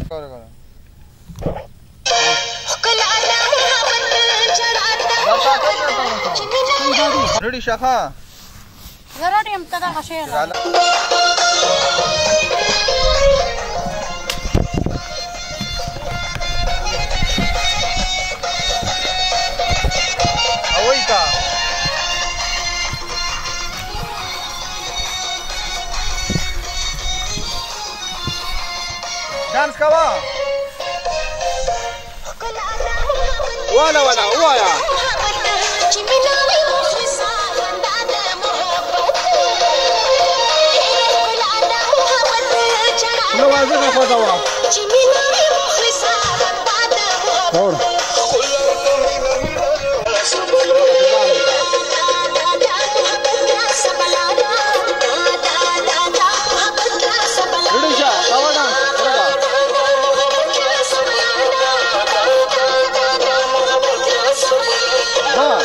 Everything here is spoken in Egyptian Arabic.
करे करे रेडी शाखा ضروري امتدى غشيلة تعال هويتا डांस कवा ولا ولا ولا لو عايزين اخذها ورا Jimmy,